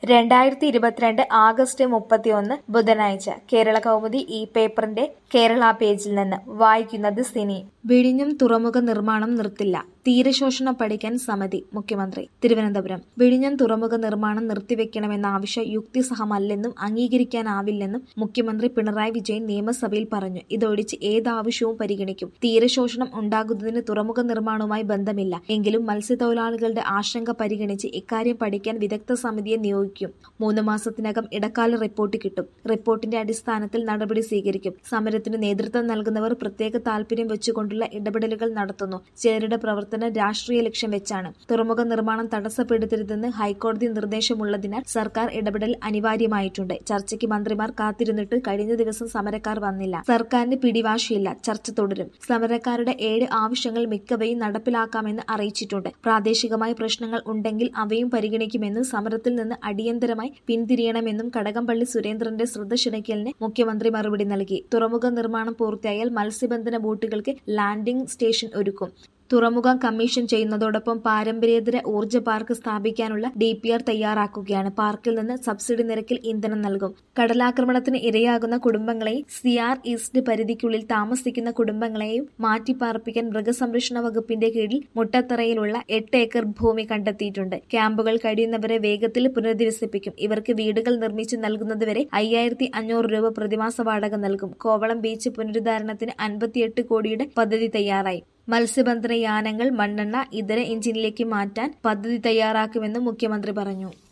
രണ്ടായിരത്തി ഇരുപത്തിരണ്ട് ആഗസ്റ്റ് മുപ്പത്തിയൊന്ന് ബുധനാഴ്ച കേരള കൗമുദി ഈ പേപ്പറിന്റെ കേരള പേജിൽ നിന്ന് വായിക്കുന്നത് സിനി വിഴിഞ്ഞം തുറമുഖ നിർമ്മാണം നിർത്തില്ല തീരശോഷണം പഠിക്കാൻ സമിതി മുഖ്യമന്ത്രി തിരുവനന്തപുരം വിഴിഞ്ഞം തുറമുഖ നിർമ്മാണം നിർത്തിവെക്കണമെന്ന ആവശ്യം യുക്തിസഹമല്ലെന്നും അംഗീകരിക്കാനാവില്ലെന്നും മുഖ്യമന്ത്രി പിണറായി വിജയൻ നിയമസഭയിൽ പറഞ്ഞു ഇതൊഴിച്ച് ഏതാവശ്യവും പരിഗണിക്കും തീരശോഷണം ഉണ്ടാകുന്നതിന് തുറമുഖ നിർമ്മാണവുമായി ബന്ധമില്ല എങ്കിലും മത്സ്യത്തൊഴിലാളികളുടെ ആശങ്ക പരിഗണിച്ച് ഇക്കാര്യം പഠിക്കാൻ വിദഗ്ധ സമിതിയെ നിയോഗിക്കും മൂന്ന് മാസത്തിനകം ഇടക്കാല റിപ്പോർട്ട് കിട്ടും റിപ്പോർട്ടിന്റെ അടിസ്ഥാനത്തിൽ നടപടി സ്വീകരിക്കും സമരത്തിന് നേതൃത്വം നൽകുന്നവർ പ്രത്യേക താൽപര്യം വെച്ചുകൊണ്ടുള്ള ഇടപെടലുകൾ നടത്തുന്നു ചിലരുടെ പ്രവർത്തനം രാഷ്ട്രീയ ലക്ഷ്യം വെച്ചാണ് തുറമുഖ നിർമ്മാണം തടസ്സപ്പെടുത്തരുതെന്ന് ഹൈക്കോടതി നിർദ്ദേശമുള്ളതിനാൽ സർക്കാർ ഇടപെടൽ അനിവാര്യമായിട്ടുണ്ട് ചർച്ചയ്ക്ക് മന്ത്രിമാർ കാത്തിരുന്നിട്ട് കഴിഞ്ഞ ദിവസം സമരക്കാർ വന്നില്ല സർക്കാരിന് പിടിവാശിയില്ല ചർച്ച തുടരും സമരക്കാരുടെ ഏഴ് ആവശ്യങ്ങൾ മിക്കവയും നടപ്പിലാക്കാമെന്ന് അറിയിച്ചിട്ടുണ്ട് പ്രാദേശികമായ പ്രശ്നങ്ങൾ ഉണ്ടെങ്കിൽ അവയും പരിഗണിക്കുമെന്നും സമരത്തിൽ നിന്ന് അടിയന്തരമായി പിന്തിരിയണമെന്നും കടകംപള്ളി സുരേന്ദ്രന്റെ ശ്രദ്ധ ക്ഷണിക്കലിന് മുഖ്യമന്ത്രി മറുപടി നൽകി തുറമുഖ നിർമ്മാണം പൂർത്തിയായാൽ മത്സ്യബന്ധന ബോട്ടുകൾക്ക് ലാൻഡിംഗ് സ്റ്റേഷൻ ഒരുക്കും തുറമുഖം കമ്മീഷൻ ചെയ്യുന്നതോടൊപ്പം പാരമ്പര്യേതര ഊർജ്ജ പാർക്ക് സ്ഥാപിക്കാനുള്ള ഡി പി ആർ തയ്യാറാക്കുകയാണ് പാർക്കിൽ നിന്ന് സബ്സിഡി നിരക്കിൽ ഇന്ധനം നൽകും കടലാക്രമണത്തിന് ഇരയാകുന്ന കുടുംബങ്ങളെയും സിആർ ഈസ്റ്റ് പരിധിക്കുള്ളിൽ താമസിക്കുന്ന കുടുംബങ്ങളെയും മാറ്റിപ്പാർപ്പിക്കാൻ മൃഗസംരക്ഷണ വകുപ്പിന്റെ കീഴിൽ മുട്ടത്തറയിലുള്ള എട്ട് ഏക്കർ ഭൂമി കണ്ടെത്തിയിട്ടുണ്ട് ക്യാമ്പുകൾ കഴിയുന്നവരെ വേഗത്തിൽ പുനരധിവസിപ്പിക്കും ഇവർക്ക് വീടുകൾ നിർമ്മിച്ചു നൽകുന്നതുവരെ അയ്യായിരത്തി അഞ്ഞൂറ് രൂപ പ്രതിമാസ വാടക നൽകും കോവളം ബീച്ച് പുനരുദ്ധാരണത്തിന് അൻപത്തിയെട്ട് കോടിയുടെ പദ്ധതി തയ്യാറായി മത്സ്യബന്ധന യാനങ്ങൾ മണ്ണെണ്ണ ഇതര എഞ്ചിനിലേക്ക് മാറ്റാൻ പദ്ധതി തയ്യാറാക്കുമെന്നും മുഖ്യമന്ത്രി പറഞ്ഞു